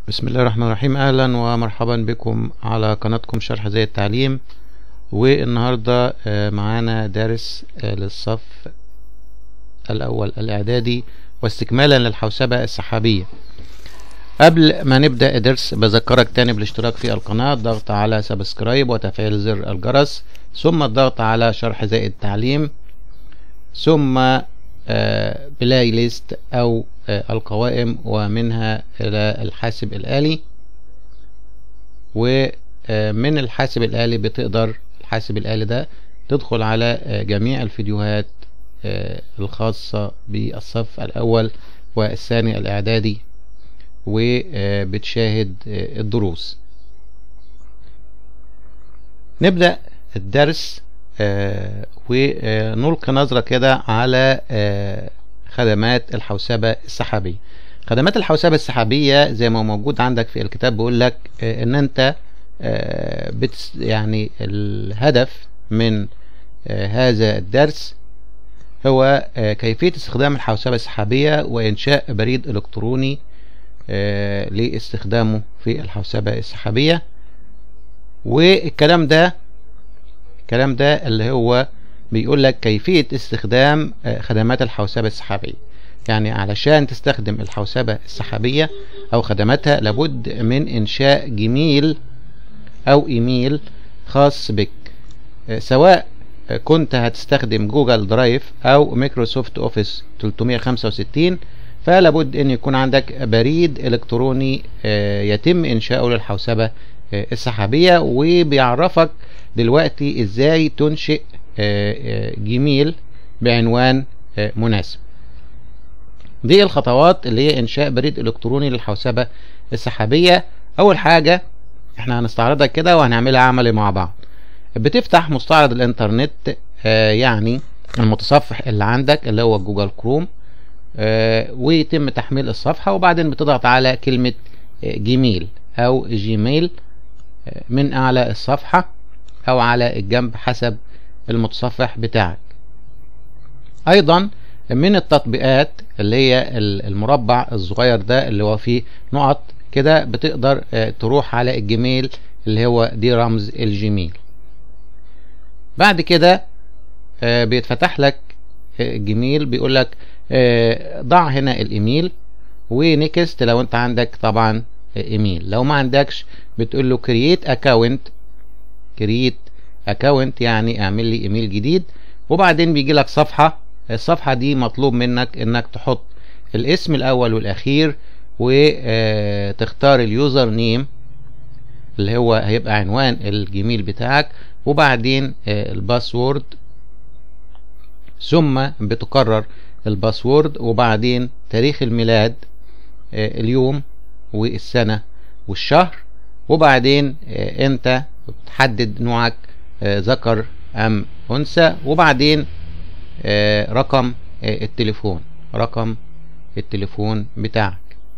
بسم الله الرحمن الرحيم اهلا ومرحبا بكم على قناتكم شرح زي التعليم والنهاردة آه، معانا دارس آه، للصف الاول الاعدادي واستكمالا للحوسبة السحابية قبل ما نبدأ الدرس بذكرك تاني بالاشتراك في القناة الضغط على سبسكرايب وتفعيل زر الجرس ثم الضغط على شرح زي التعليم ثم آه، بلاي ليست او آه، القوائم ومنها الى الحاسب الآلي ومن الحاسب الآلي بتقدر الحاسب الآلي ده تدخل على آه، جميع الفيديوهات آه، الخاصة بالصف الأول والثاني الإعدادي وبتشاهد آه، الدروس نبدأ الدرس آه، ونلقي نظرة كده على آه، خدمات الحوسبة السحابية خدمات الحوسبة السحابية زي ما موجود عندك في الكتاب بيقول لك آه، ان انت آه، بتس يعني الهدف من آه، هذا الدرس هو آه، كيفية استخدام الحوسبة السحابية وإنشاء بريد إلكتروني آه، لاستخدامه في الحوسبة السحابية والكلام ده الكلام ده اللي هو بيقول لك كيفية استخدام آه، خدمات الحوسبة السحابية يعني علشان تستخدم الحوسبة السحابية أو خدماتها لابد من إنشاء جيميل أو إيميل خاص بك آه، سواء آه، كنت هتستخدم جوجل درايف أو مايكروسوفت أوفيس 365 فلابد أن يكون عندك بريد إلكتروني آه، يتم إنشاؤه للحوسبة آه، السحابية وبيعرفك دلوقتي ازاي تنشئ آه، آه، جيميل بعنوان آه، مناسب دي الخطوات اللي هي انشاء بريد الكتروني للحوسبة السحابية اول حاجة احنا هنستعرضها كده وهنعملها عملي مع بعض بتفتح مستعرض الانترنت آه، يعني المتصفح اللي عندك اللي هو جوجل كروم آه، ويتم تحميل الصفحة وبعدين بتضغط على كلمة آه، جيميل او جيميل آه، من اعلى الصفحة او على الجنب حسب المتصفح بتاعك ايضا من التطبيقات اللي هي ال- المربع الصغير ده اللي هو فيه نقط كده بتقدر آه، تروح على الجيميل اللي هو دي رمز الجيميل بعد كده آه، بيتفتح لك آه، جيميل بيقول لك آه، ضع هنا الايميل ونكست لو انت عندك طبعا آه، ايميل لو ما عندكش بتقول له كرييت اكاونت كرييت اكاونت يعني اعمل لي ايميل جديد وبعدين بيجي لك صفحة الصفحة دي مطلوب منك انك تحط الاسم الاول والاخير وتختار اليوزر نيم اللي هو هيبقى عنوان الجيميل بتاعك وبعدين آه، الباسورد ثم بتكرر الباسورد وبعدين تاريخ الميلاد آه، اليوم والسنة والشهر وبعدين آه، انت بتحدد نوعك آه، ذكر ام انثى وبعدين آه، رقم آه، التليفون رقم التليفون بتاعك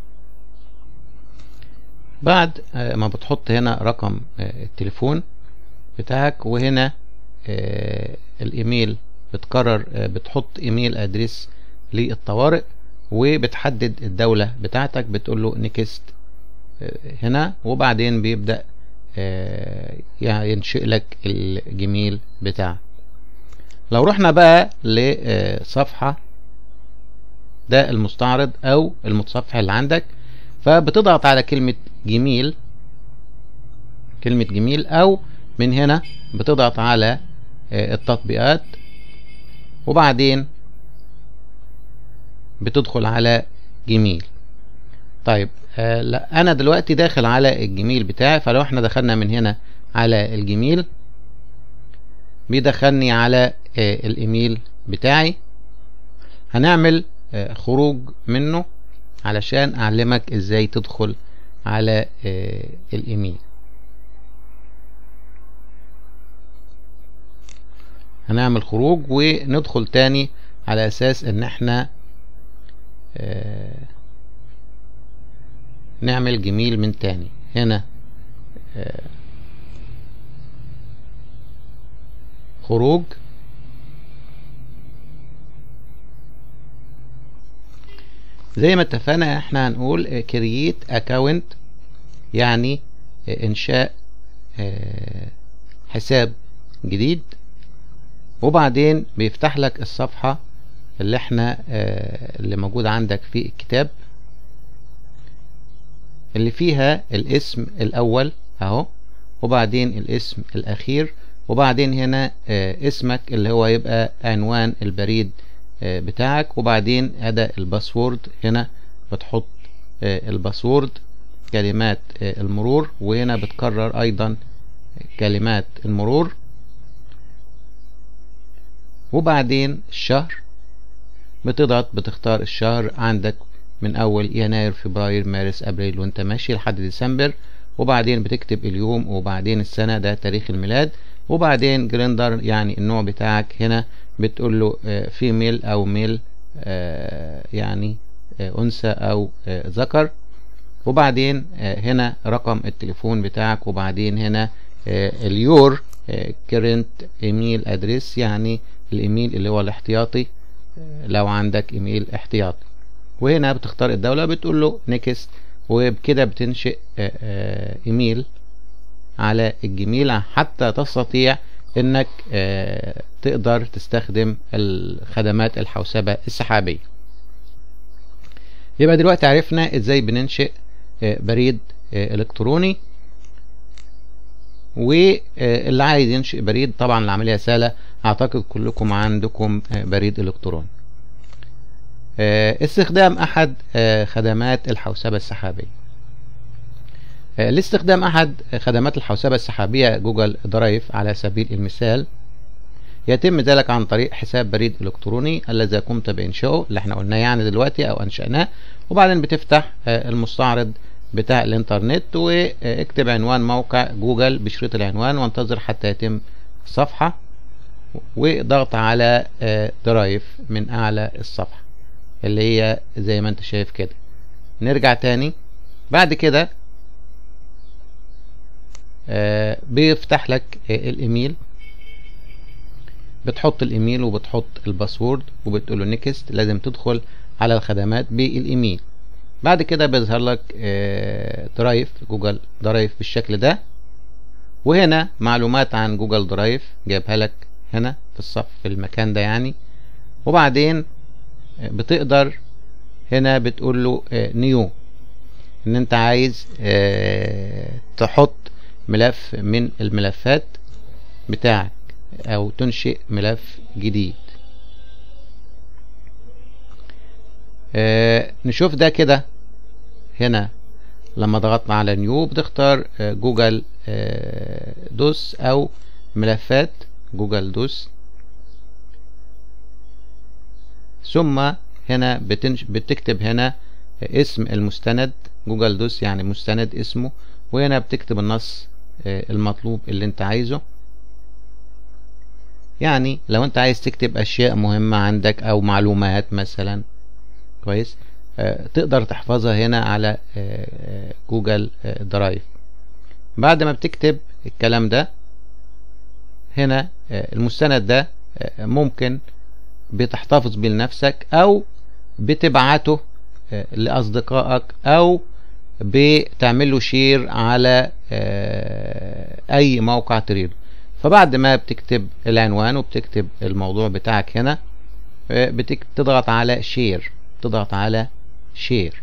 بعد آه، ما بتحط هنا رقم آه، التليفون بتاعك وهنا آه، الايميل بتقرر آه، بتحط ايميل ادريس للطوارئ وبتحدد الدولة بتاعتك بتقول له نيكست هنا وبعدين بيبدأ آه، يعني ينشئ لك الجيميل بتاعك لو رحنا بقى لصفحة ده المستعرض او المتصفح اللي عندك فبتضغط على كلمة جيميل كلمة جيميل او من هنا بتضغط على آه، التطبيقات وبعدين بتدخل على جيميل طيب آه لا انا دلوقتي داخل على الجيميل بتاعي فلو احنا دخلنا من هنا على الجيميل بيدخلني على آه الايميل بتاعي هنعمل آه خروج منه علشان اعلمك ازاي تدخل على آه الايميل هنعمل خروج وندخل تاني على اساس ان احنا آه نعمل جميل من تاني هنا آه خروج زي ما اتفقنا احنا هنقول كرييت اكاونت يعني انشاء حساب جديد وبعدين بيفتح لك الصفحة اللي احنا اللي موجودة عندك في الكتاب اللي فيها الاسم الاول اهو وبعدين الاسم الاخير وبعدين هنا اسمك اللي هو يبقى عنوان البريد بتاعك وبعدين اداء الباسورد هنا بتحط الباسورد كلمات المرور وهنا بتكرر ايضا كلمات المرور وبعدين الشهر بتضغط بتختار الشهر عندك من اول يناير فبراير مارس ابريل وانت ماشي لحد ديسمبر وبعدين بتكتب اليوم وبعدين السنة ده تاريخ الميلاد وبعدين جريندر يعني النوع بتاعك هنا بتقول له فيميل او ميل يعني انثى او ذكر وبعدين هنا رقم التليفون بتاعك وبعدين هنا اليور كرنت ايميل ادريس يعني الايميل اللي هو الاحتياطي لو عندك ايميل احتياطي وهنا بتختار الدولة بتقول له نيكست وبكده بتنشئ ايميل على الجميل حتى تستطيع انك تقدر تستخدم الخدمات الحوسبة السحابية يبقى دلوقتي عرفنا ازاي بننشئ بريد الكتروني واللي عايز ينشئ بريد طبعا العملية سهلة اعتقد كلكم عندكم بريد الكتروني استخدام احد خدمات الحوسبة السحابية لاستخدام احد خدمات الحوسبة السحابية جوجل درايف على سبيل المثال يتم ذلك عن طريق حساب بريد الكتروني الذي قمت بانشائه اللي احنا قلناه يعني دلوقتي او انشأناه وبعدين بتفتح المستعرض بتاع الانترنت واكتب عنوان موقع جوجل بشريط العنوان وانتظر حتى يتم الصفحة وضغط على درايف من اعلى الصفحة اللي هي زي ما انت شايف كده نرجع تاني بعد كده آه بيفتح لك آه الايميل بتحط الايميل وبتحط الباسورد وبتقول له نيكست لازم تدخل على الخدمات بالايميل بعد كده بيظهر لك آه درايف جوجل درايف بالشكل ده وهنا معلومات عن جوجل درايف جايبها لك هنا في الصف في المكان ده يعني وبعدين بتقدر هنا بتقول له نيو ان انت عايز تحط ملف من الملفات بتاعك او تنشئ ملف جديد نشوف ده كده هنا لما ضغطنا على نيو بتختار جوجل دوس او ملفات جوجل دوس ثم هنا بتنش بتكتب هنا اسم المستند جوجل دوس يعني مستند اسمه وهنا بتكتب النص المطلوب اللي انت عايزه يعني لو انت عايز تكتب اشياء مهمة عندك او معلومات مثلا كويس تقدر تحفظها هنا على جوجل درايف بعد ما بتكتب الكلام ده هنا المستند ده ممكن بتحتفظ بيه لنفسك او بتبعته لاصدقائك او بتعمل له شير على اي موقع تريده فبعد ما بتكتب العنوان وبتكتب الموضوع بتاعك هنا بتضغط على شير تضغط على شير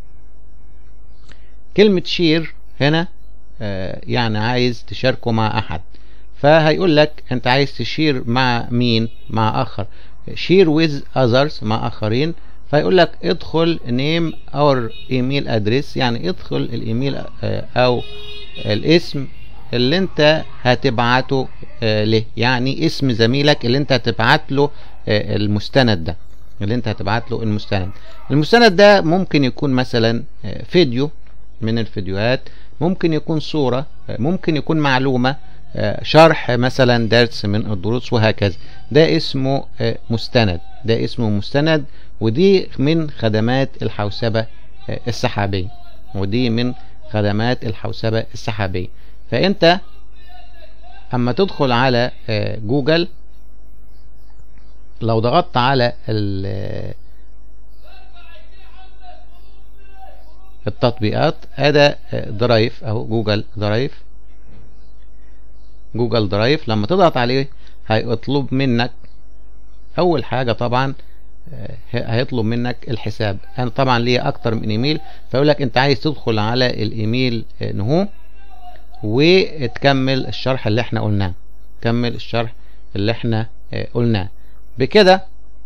كلمة شير هنا يعني عايز تشاركه مع احد فهيقول لك انت عايز تشير مع مين مع اخر شير ويز اذرز مع اخرين فيقول لك ادخل نيم اور ايميل ادريس يعني ادخل الايميل او الاسم اللي انت هتبعته له يعني اسم زميلك اللي انت هتبعت له المستند ده اللي انت هتبعت له المستند المستند ده ممكن يكون مثلا فيديو من الفيديوهات ممكن يكون صورة ممكن يكون معلومة شرح مثلا درس من الدروس وهكذا ده اسمه مستند ده اسمه مستند ودي من خدمات الحوسبة السحابية ودي من خدمات الحوسبة السحابية فانت اما تدخل على جوجل لو ضغطت على التطبيقات ادى درايف اهو جوجل درايف جوجل درايف لما تضغط عليه هيطلب منك اول حاجه طبعا هيطلب منك الحساب انا طبعا ليا اكتر من ايميل فيقول لك انت عايز تدخل على الايميل نهو وتكمل الشرح اللي احنا قلناه كمل الشرح اللي احنا قلناه بكده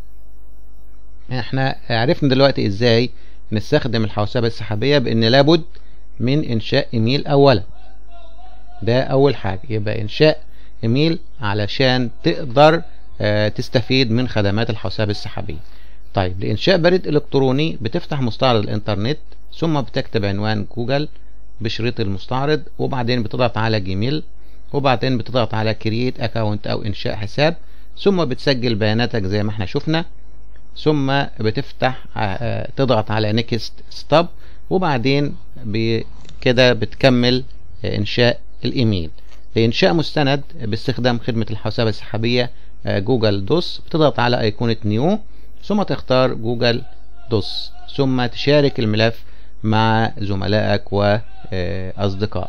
احنا عرفنا دلوقتي ازاي نستخدم الحوسبة السحابية بان لابد من انشاء ايميل اولا ده اول حاجة يبقى انشاء ايميل علشان تقدر اه تستفيد من خدمات الحوسبة السحابية طيب لانشاء بريد الكتروني بتفتح مستعرض الانترنت ثم بتكتب عنوان جوجل بشريط المستعرض وبعدين بتضغط على جيميل وبعدين بتضغط على كرييت اكونت او انشاء حساب ثم بتسجل بياناتك زي ما احنا شفنا ثم بتفتح تضغط على نيكست ستوب وبعدين كده بتكمل انشاء الايميل لانشاء مستند باستخدام خدمة الحوسبة السحابية جوجل دوس بتضغط على ايقونة نيو ثم تختار جوجل دوس ثم تشارك الملف مع زملائك واصدقائك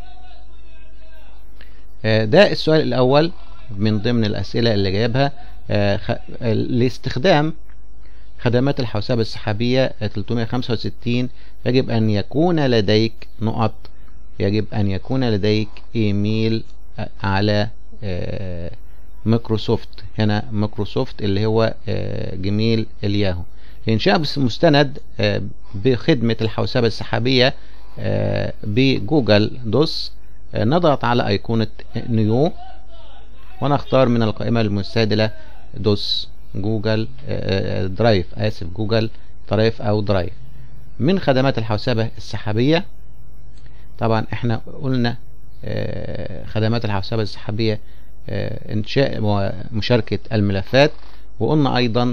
ده السؤال الاول من ضمن الاسئلة اللي جايبها لاستخدام خدمات الحوسبة السحابية 365 يجب أن يكون لديك نقط يجب أن يكون لديك إيميل على مايكروسوفت هنا مايكروسوفت اللي هو جميل الياهو لإنشاء مستند بخدمة الحوسبة السحابية بجوجل دوس نضغط على أيقونة نيو ونختار من القائمة المستعدلة دوس جوجل درايف آسف جوجل درايف أو درايف من خدمات الحوسبة السحابية طبعا احنا قلنا خدمات الحوسبة السحابية انشاء ومشاركة الملفات وقلنا ايضا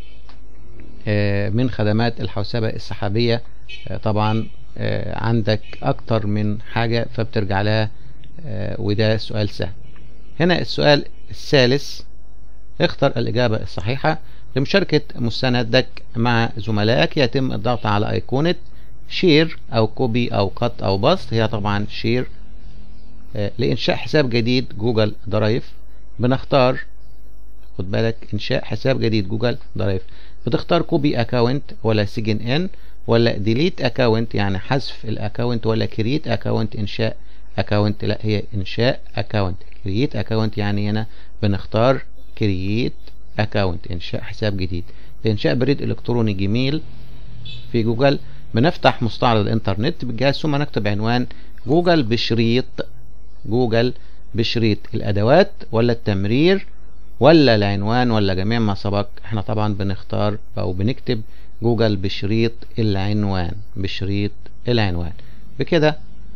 من خدمات الحوسبة السحابية طبعا عندك اكتر من حاجة فبترجع لها وده سؤال سهل هنا السؤال الثالث اختر الإجابة الصحيحة لمشاركة مستندك مع زملائك يتم الضغط على أيقونة شير أو كوبي أو قط أو بسط هي طبعا شير لإنشاء حساب جديد جوجل درايف بنختار خد بالك إنشاء حساب جديد جوجل درايف بتختار كوبي أكاونت ولا سجن إن ولا ديليت أكاونت يعني حذف الأكاونت ولا كريت أكاونت إنشاء أكاونت لا هي إنشاء أكاونت كريت أكاونت يعني هنا بنختار كرييت اكاونت انشاء حساب جديد لانشاء بريد الكتروني جيميل في جوجل بنفتح مستعرض الانترنت بالجهاز ثم نكتب عنوان جوجل بشريط جوجل بشريط الادوات ولا التمرير ولا العنوان ولا جميع ما سبق احنا طبعا بنختار او بنكتب جوجل بشريط العنوان بشريط العنوان بكده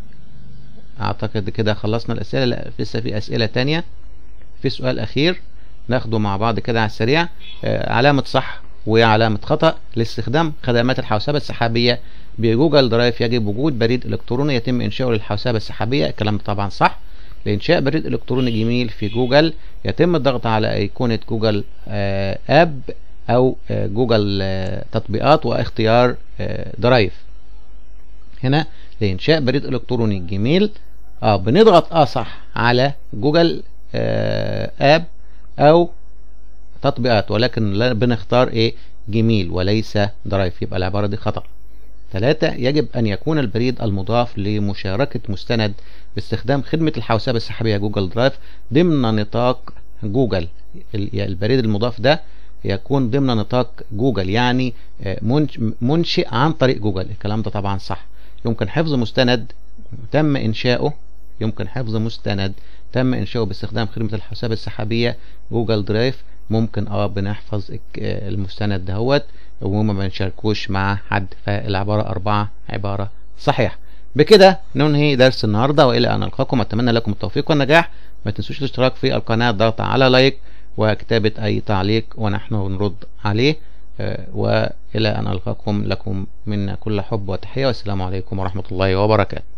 اعتقد كده خلصنا الاسئله لا لسه في اسئله تانية في سؤال اخير ناخده مع بعض كده على السريع آه علامة صح وعلامة خطأ لاستخدام خدمات الحوسبة السحابية بجوجل درايف يجب وجود بريد إلكتروني يتم إنشاؤه للحوسبة السحابية الكلام طبعا صح لإنشاء بريد إلكتروني جميل في جوجل يتم الضغط على أيقونة جوجل آه أب أو آه جوجل تطبيقات واختيار درايف هنا لإنشاء بريد إلكتروني جميل اه بنضغط اه صح على جوجل اب او تطبيقات ولكن بنختار ايه جميل وليس درايف يبقى العبارة دي خطأ ثلاثة يجب أن يكون البريد المضاف لمشاركة مستند باستخدام خدمة الحوسبة السحابية جوجل درايف ضمن نطاق جوجل البريد المضاف ده يكون ضمن نطاق جوجل يعني منشئ عن طريق جوجل الكلام ده طبعا صح يمكن حفظ مستند تم إنشاؤه يمكن حفظ مستند تم إنشاؤه باستخدام خدمة الحساب السحابية جوجل درايف ممكن اه بنحفظ المستند دهوت وما بنشاركوش مع حد فالعبارة أربعة عبارة صحيحة بكده ننهي درس النهاردة وإلى أن نلقاكم أتمنى لكم التوفيق والنجاح ما تنسوش الاشتراك في القناة الضغط على لايك وكتابة أي تعليق ونحن نرد عليه وإلى أن ألقاكم لكم منا كل حب وتحية والسلام عليكم ورحمة الله وبركاته